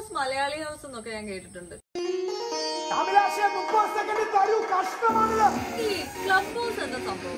house Malayali house എന്നൊക്കെ ഞാൻ കേട്ടിട്ടുണ്ട് അഭിലാഷെ മുപ്പത് സെക്കൻഡ് തരൂ കഷ്ടമാണിത് ഈ ക്ലബ് ഹൗസ് എന്ന സംഭവം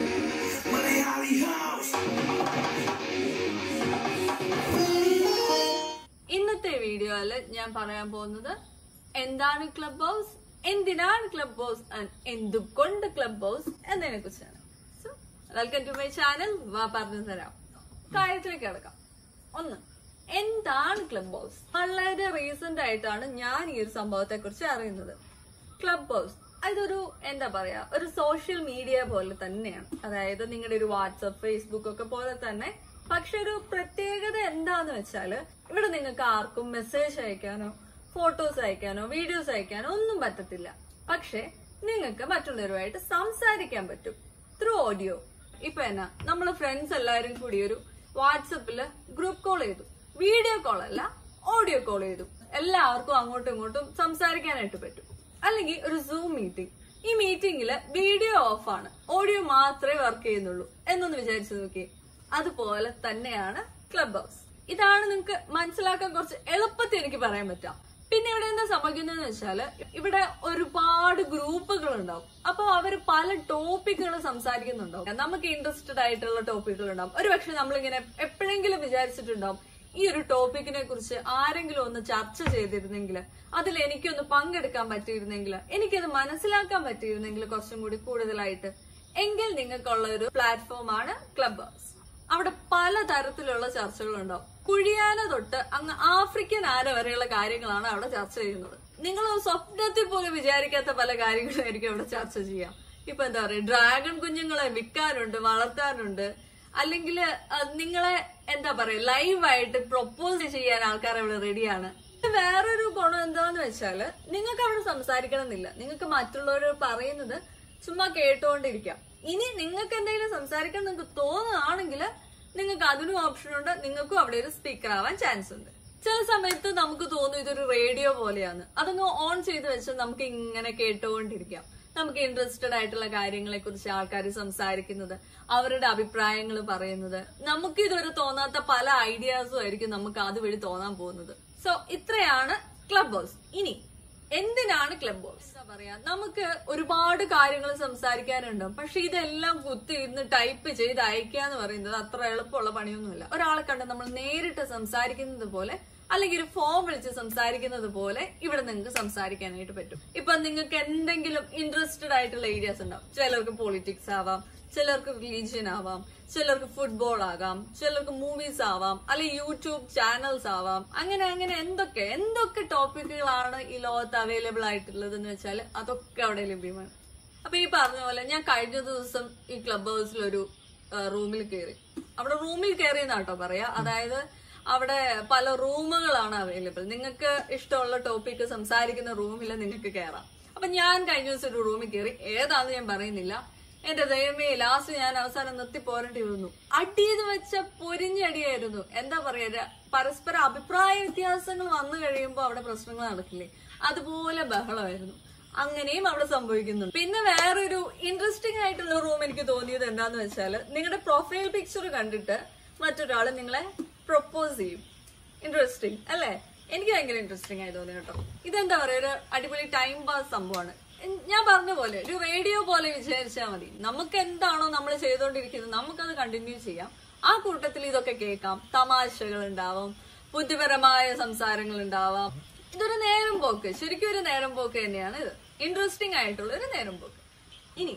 ഇന്നത്തെ വീഡിയോയില് ഞാൻ പറയാൻ പോകുന്നത് എന്താണ് ക്ലബ് ഹൗസ് എന്തിനാണ് ക്ലബ് ഹൗസ് and എന്തുകൊണ്ട് ക്ലബ് ഹൗസ് എന്നതിനെ കുറിച്ചാണ് so welcome to my channel വാ പറഞ്ഞു തരാം കാര്യത്തിലേക്ക് കിടക്കാം ഒന്ന് എന്താണ് ക്ലബ് ഹൗസ് വളരെ റീസെന്റ് ആയിട്ടാണ് ഞാൻ ഈ ഒരു സംഭവത്തെ കുറിച്ച് അറിയുന്നത് ക്ലബ് ഹൗസ് ഇതൊരു എന്താ പറയാ ഒരു സോഷ്യൽ മീഡിയ പോലെ തന്നെയാണ് അതായത് നിങ്ങളുടെ ഒരു വാട്സപ്പ് ഫേസ്ബുക്ക് ഒക്കെ പോലെ തന്നെ പക്ഷെ ഒരു പ്രത്യേകത എന്താന്ന് വെച്ചാല് ഇവിടെ നിങ്ങൾക്ക് ആർക്കും മെസ്സേജ് അയക്കാനോ ഫോട്ടോസ് അയക്കാനോ വീഡിയോസ് അയക്കാനോ ഒന്നും പറ്റത്തില്ല പക്ഷെ നിങ്ങൾക്ക് മറ്റുള്ളവരുമായിട്ട് സംസാരിക്കാൻ പറ്റും ത്രൂ ഓഡിയോ ഇപ്പൊ എന്നാ നമ്മള് ഫ്രണ്ട്സ് എല്ലാവരും കൂടി ഒരു വാട്സപ്പില് ഗ്രൂപ്പ് കോൾ ചെയ്തു വീഡിയോ കോൾ അല്ല ഓഡിയോ കോൾ ചെയ്തു എല്ലാവർക്കും അങ്ങോട്ടും ഇങ്ങോട്ടും സംസാരിക്കാനായിട്ട് പറ്റും അല്ലെങ്കിൽ ഒരു സൂം മീറ്റിംഗ് ഈ മീറ്റിംഗില് വീഡിയോ ഓഫ് ആണ് ഓഡിയോ മാത്രമേ വർക്ക് ചെയ്യുന്നുള്ളൂ എന്നൊന്ന് വിചാരിച്ചു നോക്കിയേ അതുപോലെ തന്നെയാണ് ക്ലബ് ഹൗസ് ഇതാണ് നിങ്ങൾക്ക് മനസ്സിലാക്കാൻ കുറച്ച് എളുപ്പത്തിൽ എനിക്ക് പറയാൻ പറ്റാം പിന്നെ ഇവിടെ എന്താ സംഭവിക്കുന്നതെന്ന് വെച്ചാല് ഇവിടെ ഒരുപാട് ഗ്രൂപ്പുകൾ ഉണ്ടാവും അപ്പൊ അവര് പല ടോപ്പിക്കുകൾ സംസാരിക്കുന്നുണ്ടാവും നമുക്ക് ഇൻട്രസ്റ്റഡ് ആയിട്ടുള്ള ടോപ്പിക്കുകൾ ഉണ്ടാവും ഒരുപക്ഷെ നമ്മളിങ്ങനെ എപ്പോഴെങ്കിലും വിചാരിച്ചിട്ടുണ്ടാവും ഈ ഒരു ടോപ്പിക്കിനെ കുറിച്ച് ആരെങ്കിലും ഒന്ന് ചർച്ച ചെയ്തിരുന്നെങ്കിൽ അതിൽ എനിക്കൊന്ന് പങ്കെടുക്കാൻ പറ്റിയിരുന്നെങ്കിൽ എനിക്കത് മനസ്സിലാക്കാൻ പറ്റിയിരുന്നെങ്കിൽ കുറച്ചും കൂടി കൂടുതലായിട്ട് എങ്കിൽ നിങ്ങൾക്കുള്ള ഒരു പ്ലാറ്റ്ഫോമാണ് ക്ലബ് ഹൗസ് അവിടെ പല തരത്തിലുള്ള ചർച്ചകളുണ്ടാവും കുഴിയാന തൊട്ട് അങ്ങ് ആഫ്രിക്കൻ ആന വരെയുള്ള കാര്യങ്ങളാണ് അവിടെ ചർച്ച ചെയ്യുന്നത് നിങ്ങൾ സ്വപ്നത്തിൽ പോലും വിചാരിക്കാത്ത പല കാര്യങ്ങളായിരിക്കും അവിടെ ചർച്ച ചെയ്യാം ഇപ്പൊ എന്താ പറയാ ഡ്രാഗൺ കുഞ്ഞുങ്ങളെ വിൽക്കാനുണ്ട് വളർത്താനുണ്ട് അല്ലെങ്കിൽ നിങ്ങളെ എന്താ പറയാ ലൈവായിട്ട് പ്രൊപ്പോസ് ചെയ്യാൻ ആൾക്കാർ അവിടെ റെഡിയാണ് വേറൊരു ഗുണം എന്താന്ന് വെച്ചാല് നിങ്ങൾക്ക് അവിടെ സംസാരിക്കണമെന്നില്ല നിങ്ങൾക്ക് മറ്റുള്ളവർ പറയുന്നത് ചുമ്മാ കേട്ടുകൊണ്ടിരിക്കാം ഇനി നിങ്ങൾക്ക് എന്തെങ്കിലും സംസാരിക്കാൻ നിങ്ങൾക്ക് തോന്നുകയാണെങ്കിൽ നിങ്ങൾക്ക് അതിനും ഓപ്ഷൻ ഉണ്ട് നിങ്ങൾക്കും അവിടെ ഒരു സ്പീക്കർ ആവാൻ ചാൻസ് ഉണ്ട് ചില സമയത്ത് നമുക്ക് തോന്നും ഇതൊരു റേഡിയോ പോലെയാണ് അതങ്ങ് ഓൺ ചെയ്ത് വെച്ച് നമുക്ക് ഇങ്ങനെ കേട്ടുകൊണ്ടിരിക്കാം നമുക്ക് ഇൻട്രസ്റ്റഡ് ആയിട്ടുള്ള കാര്യങ്ങളെ കുറിച്ച് ആൾക്കാർ സംസാരിക്കുന്നത് അവരുടെ അഭിപ്രായങ്ങൾ പറയുന്നത് നമുക്ക് ഇതൊരു തോന്നാത്ത പല ഐഡിയാസും ആയിരിക്കും നമുക്ക് അതുവഴി തോന്നാൻ പോകുന്നത് സോ ഇത്രയാണ് ക്ലബ് ഹൗസ് ഇനി എന്തിനാണ് ക്ലബ് ഹൗസ് എന്താ പറയാ നമുക്ക് ഒരുപാട് കാര്യങ്ങൾ സംസാരിക്കാനുണ്ട് പക്ഷെ ഇതെല്ലാം കുത്തി ഇരുന്ന് ടൈപ്പ് ചെയ്ത് അയക്കുക എന്ന് പറയുന്നത് അത്ര എളുപ്പമുള്ള പണിയൊന്നുമില്ല ഒരാളെ കണ്ട് നമ്മൾ നേരിട്ട് സംസാരിക്കുന്നത് പോലെ അല്ലെങ്കിൽ ഒരു ഫോം വിളിച്ച് സംസാരിക്കുന്നത് പോലെ ഇവിടെ നിങ്ങൾക്ക് സംസാരിക്കാനായിട്ട് പറ്റും ഇപ്പൊ നിങ്ങൾക്ക് എന്തെങ്കിലും ഇൻട്രസ്റ്റഡ് ആയിട്ടുള്ള ഏരിയാസ് ഉണ്ടാവും ചിലർക്ക് പൊളിറ്റിക്സ് ആവാം ചിലർക്ക് റിലീജിയൻ ആവാം ചിലർക്ക് ഫുട്ബോൾ ആകാം ചിലർക്ക് മൂവീസ് ആവാം അല്ലെങ്കിൽ യൂട്യൂബ് ചാനൽസ് ആവാം അങ്ങനെ അങ്ങനെ എന്തൊക്കെ എന്തൊക്കെ ടോപ്പിക്കുകളാണ് ഈ ലോകത്ത് അവൈലബിൾ ആയിട്ടുള്ളത് എന്ന് വെച്ചാൽ അതൊക്കെ അവിടെ ലഭ്യമാണ് അപ്പൊ ഈ പറഞ്ഞ പോലെ ഞാൻ കഴിഞ്ഞ ദിവസം ഈ ക്ലബ് ഹൗസിൽ ഒരു റൂമിൽ കയറി അവിടെ റൂമിൽ കയറി എന്നാട്ടോ പറയാ അതായത് അവിടെ പല റൂമുകളാണ് അവൈലബിൾ നിങ്ങൾക്ക് ഇഷ്ടമുള്ള ടോപ്പിക്ക് സംസാരിക്കുന്ന റൂമിൽ നിങ്ങൾക്ക് കയറാം അപ്പൊ ഞാൻ കഴിഞ്ഞ ദിവസം ഒരു റൂമിൽ കയറി ഏതാന്ന് ഞാൻ പറയുന്നില്ല എന്റെ ദൈവമേ ലാസ്റ്റ് ഞാൻ അവസാനം നിർത്തി പോരേണ്ടി വന്നു അടിയത് വെച്ച പൊരിഞ്ഞടിയായിരുന്നു എന്താ പറയാ ര- പരസ്പര അഭിപ്രായ വ്യത്യാസങ്ങൾ വന്നു കഴിയുമ്പോൾ അവിടെ പ്രശ്നങ്ങൾ നടക്കില്ലേ അതുപോലെ ബഹളമായിരുന്നു അങ്ങനെയും അവിടെ സംഭവിക്കുന്നുണ്ട് പിന്നെ വേറൊരു ഇൻട്രസ്റ്റിംഗ് ആയിട്ടുള്ള റൂം എനിക്ക് തോന്നിയത് എന്താന്ന് വെച്ചാല് നിങ്ങളുടെ പ്രൊഫൈൽ പിക്ചർ കണ്ടിട്ട് മറ്റൊരാൾ നിങ്ങളെ പ്രൊപ്പോസ് ചെയ്യും ഇൻട്രസ്റ്റിംഗ് അല്ലേ എനിക്ക് ഭയങ്കര ഇൻട്രസ്റ്റിംഗ് ആയി തോന്നി കേട്ടോ ഇതെന്താ പറയാ ഒരു അടിപൊളി ടൈം പാസ് സംഭവമാണ് എൻ- ഞാൻ പറഞ്ഞ പോലെ ഒരു റേഡിയോ പോലെ വിചാരിച്ചാൽ മതി നമുക്ക് എന്താണോ നമ്മൾ ചെയ്തുകൊണ്ടിരിക്കുന്നത് നമുക്കത് കണ്ടിന്യൂ ചെയ്യാം ആ കൂട്ടത്തിൽ ഇതൊക്കെ കേൾക്കാം തമാശകൾ ഉണ്ടാവാം ബുദ്ധിപരമായ സംസാരങ്ങൾ ഉണ്ടാവാം ഇതൊരു നേരം പോക്ക് ശരിക്കും ഒരു നേരം പോക്ക് തന്നെയാണ് ഇത് ഇൻട്രസ്റ്റിംഗ് ആയിട്ടുള്ള ഒരു നേരം പോക്ക് ഇനി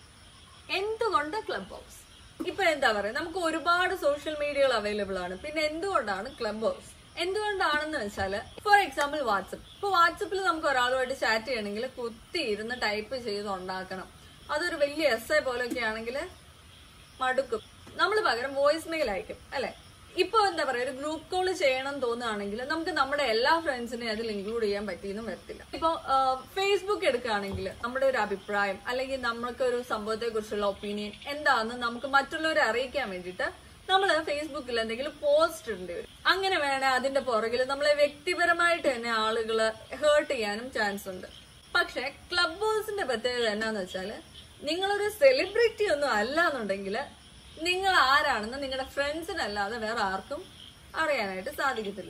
എന്തുകൊണ്ട് ക്ലബ് ഹൗസ് ഇപ്പൊ എന്താ പറയാ നമുക്ക് ഒരുപാട് സോഷ്യൽ മീഡിയകൾ അവൈലബിൾ ആണ് പിന്നെ എന്തുകൊണ്ടാണ് ക്ലബ് ഹൗസ് എന്തുകൊണ്ടാണെന്ന് വെച്ചാല് ഫോർ എക്സാമ്പിൾ വാട്സപ്പ് ഇപ്പൊ വാട്സപ്പിൽ നമുക്ക് ഒരാളുമായിട്ട് ചാറ്റ് ചെയ്യണമെങ്കിൽ കുത്തി ഇരുന്ന് ടൈപ്പ് ചെയ്ത് ഉണ്ടാക്കണം അതൊരു വലിയ എസ് ഐ പോലൊക്കെ ആണെങ്കിൽ മടുക്കും നമ്മൾ പകരം വോയിസ് മെയിൽ അയക്കും അല്ലെ ഇപ്പൊ എന്താ പറയാ ഒരു ഗ്രൂപ്പ് കോൾ ചെയ്യണം തോന്നുകയാണെങ്കിൽ നമുക്ക് നമ്മുടെ എല്ലാ ഫ്രണ്ട്സിനെയും അതിൽ ഇൻക്ലൂഡ് ചെയ്യാൻ പറ്റിയെന്നും വരത്തില്ല ഇപ്പൊ ഫേസ്ബുക്ക് എടുക്കുകയാണെങ്കിൽ നമ്മുടെ ഒരു അഭിപ്രായം അല്ലെങ്കിൽ നമ്മൾക്ക് ഒരു സംഭവത്തെ കുറിച്ചുള്ള ഒപ്പീനിയൻ എന്താണെന്ന് നമുക്ക് മറ്റുള്ളവരെ അറിയിക്കാൻ വേണ്ടിയിട്ട് നമ്മൾ ഫേസ്ബുക്കിൽ എന്തെങ്കിലും പോസ്റ്റ് ഇടേണ്ടി വരും അങ്ങനെ വേണേ അതിന്റെ പുറകിൽ നമ്മളെ വ്യക്തിപരമായിട്ട് തന്നെ ആളുകള് ഹേർട്ട് ചെയ്യാനും ചാൻസ് ഉണ്ട് പക്ഷെ ക്ലബ് ഹൗസിന്റെ പ്രത്യേകത എന്നാന്ന് വെച്ചാല് നിങ്ങളൊരു സെലിബ്രിറ്റി ഒന്നും അല്ല എന്നുണ്ടെങ്കിൽ നിങ്ങൾ ആരാണെന്ന് നിങ്ങളുടെ ഫ്രണ്ട്സിനല്ലാതെ വേറെ ആർക്കും അറിയാനായിട്ട് സാധിക്കത്തില്ല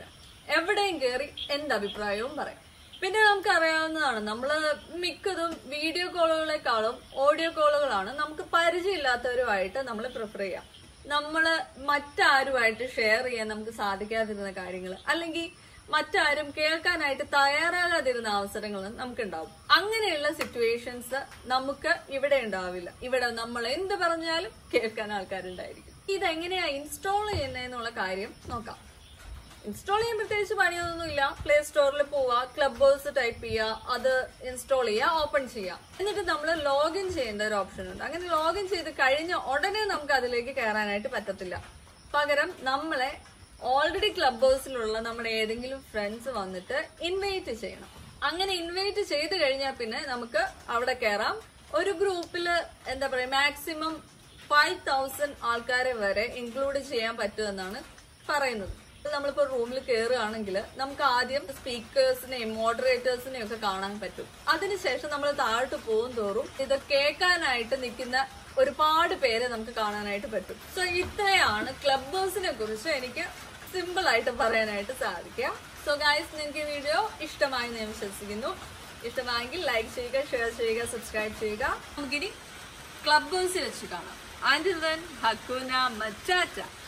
എവിടെയും കയറി എന്റെ അഭിപ്രായവും പറയാം പിന്നെ നമുക്ക് അറിയാവുന്നതാണ് നമ്മള് മിക്കതും വീഡിയോ കോളുകളെക്കാളും ഓഡിയോ കോളുകളാണ് നമുക്ക് പരിചയമില്ലാത്തവരുമായിട്ട് നമ്മൾ പ്രിഫർ ചെയ്യാം നമ്മള് മറ്റാരുമായിട്ട് ഷെയർ ചെയ്യാൻ നമുക്ക് സാധിക്കാതിരുന്ന കാര്യങ്ങൾ അല്ലെങ്കിൽ മറ്റാരും കേൾക്കാനായിട്ട് തയ്യാറാകാതിരുന്ന അവസരങ്ങൾ നമുക്കുണ്ടാവും അങ്ങനെയുള്ള സിറ്റുവേഷൻസ് നമുക്ക് ഇവിടെ ഉണ്ടാവില്ല ഇവിടെ നമ്മൾ എന്ത് പറഞ്ഞാലും കേൾക്കാൻ ആൾക്കാരുണ്ടായിരിക്കും ഇതെങ്ങനെയാ ഇൻസ്റ്റാൾ ചെയ്യുന്നതെന്നുള്ള കാര്യം നോക്കാം ഇൻസ്റ്റാൾ ചെയ്യാൻ പ്രത്യേകിച്ച് പണിയൊന്നുമില്ല പ്ലേ സ്റ്റോറിൽ പോവുക ക്ലബ് ഹൗസ് ടൈപ്പ് ചെയ്യുക അത് ഇൻസ്റ്റാൾ ചെയ്യുക ഓപ്പൺ ചെയ്യുക എന്നിട്ട് നമ്മൾ ലോഗിൻ ചെയ്യേണ്ട ഒരു ഓപ്ഷൻ ഉണ്ട് അങ്ങനെ ലോഗിൻ ചെയ്ത് കഴിഞ്ഞ ഉടനെ നമുക്ക് അതിലേക്ക് കയറാനായിട്ട് പറ്റത്തില്ല പകരം നമ്മളെ ഓൾറെഡി ക്ലബ് ഹൗസിലുള്ള നമ്മുടെ ഏതെങ്കിലും ഫ്രണ്ട്സ് വന്നിട്ട് ഇൻവൈറ്റ് ചെയ്യണം അങ്ങനെ ഇൻവൈറ്റ് ചെയ്ത് കഴിഞ്ഞാൽ പിന്നെ നമുക്ക് അവിടെ കയറാം ഒരു ഗ്രൂപ്പിൽ എന്താ പറയാ മാക്സിമം ഫൈവ് തൗസൻഡ് ആൾക്കാരെ വരെ ഇൻക്ലൂഡ് ചെയ്യാൻ പറ്റുമെന്നാണ് പറയുന്നത് നമ്മളിപ്പോ റൂമിൽ കയറുകയാണെങ്കിൽ നമുക്ക് ആദ്യം സ്പീക്കേഴ്സിനെയും മോഡറേറ്റേഴ്സിനെയും ഒക്കെ കാണാൻ പറ്റും അതിനുശേഷം നമ്മൾ താഴോട്ട് പോകും തോറും ഇത് കേൾക്കാനായിട്ട് നിൽക്കുന്ന ഒരുപാട് പേരെ നമുക്ക് കാണാനായിട്ട് പറ്റും സോ ഇത്രയാണ് ക്ലബ് ഹൗസിനെ കുറിച്ച് എനിക്ക് സിമ്പിൾ ആയിട്ട് പറയാനായിട്ട് സാധിക്കുക സോ ഗൈസ് നിങ്ങൾക്ക് ഈ വീഡിയോ ഇഷ്ടമായി ഞാൻ വിശ്വസിക്കുന്നു ഇഷ്ടമായെങ്കിൽ ലൈക്ക് ചെയ്യുക ഷെയർ ചെയ്യുക സബ്സ്ക്രൈബ് ചെയ്യുക നമുക്കിനി ക്ലബ് ഹൗസിൽ വെച്ച് കാണാം ആൻഡ് ദെൻ ഹക്കുന മച്ചാച്ച